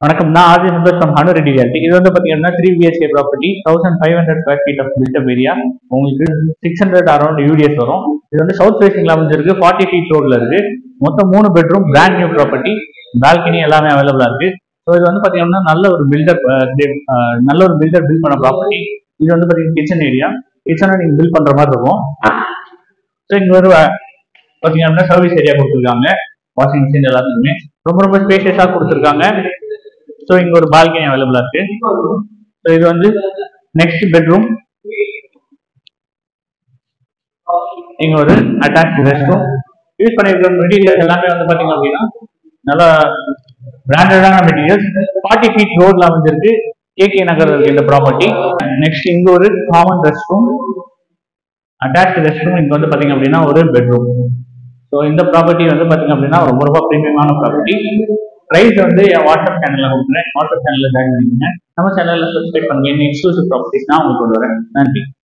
வணக்கம் நான் Aadhi Santhosh from Hanu Reddy reality இது வந்து பார்த்தீங்கன்னா three BHK property thousand five hundred square feet of built up area உங்களுக்கு சிக்ஸ் ஹண்ட்ரட் அரௌண்ட் யூடிஎஸ் வரும் இது வந்து சவுத் ஃபேசிங்ல அமைஞ்சிருக்கு ஃபார்ட்டி ஃபீட் ரோட்ல இருக்கு மொத்தம் மூணு bedroom brand new property balcony எல்லாமே அவைலபிளா இருக்கு ஸோ இது வந்து பார்த்தீங்கன்னா நல்ல ஒரு பில்டர் நல்ல ஒரு பில்டர் பில்ட் பண்ண ப்ராப்பர்ட்டி இது வந்து பார்த்தீங்கன்னா கிச்சன் ஏரியா கிச்சனை நீங்கள் பில்ட் பண்ற மாதிரி இருக்கும் ஸோ இங்க ஒரு பார்த்தீங்கன்னா சர்வீஸ் ஏரியா கொடுத்துருக்காங்க வாஷிங் மிஷின் எல்லாத்துக்குமே ரொம்ப ரொம்ப ஸ்பேஷியஸாக கொடுத்துருக்காங்க ஸோ இங்க ஒரு பால்கனி அவைலபிளா இருக்கு ஸோ இது வந்து நெக்ஸ்ட் பெட்ரூம் இங்க ஒரு அட்டாச் ரெஸ்ட் ரூம் யூஸ் பண்ணிருக்கிற மெட்டீரியல்ஸ் எல்லாமே வந்து பாத்தீங்க அப்படின்னா நல்லா பிராண்டடான மெட்டீரியல்ஸ் ஃபார்ட்டி ஃபீட் ரோட்ல அமைஞ்சிருக்கு கேகே நகர் இருக்கு இந்த ப்ராப்பர்ட்டி நெக்ஸ்ட் இங்க ஒரு common restroom attach restroom இங்க வந்து பாத்தீங்க அப்படின்னா ஒரு பெட்ரூம் ஸோ இந்த ப்ராப்பர்ட்டி வந்து பாத்தீங்க அப்படின்னா ரொம்ப ரொம்ப ப்ரீமியமான ப்ராப்பர்ட்டி ப்ரைஸ் வந்து என் வாட்ஸ்அப் சேனல்ல கொடுக்குறேன் வாட்ஸ்அப் சேனல்ல ஜாயின் பண்ணிக்கோங்க நம்ம சேனல்ல சப்ஸ்கிரைப் பண்ணுங்க எக்ஸ்க்ளூசிவ் ப்ராப்பர்ட்டிஸ் நான் உங்களுக்கு கொண்டு வரேன் நன்றி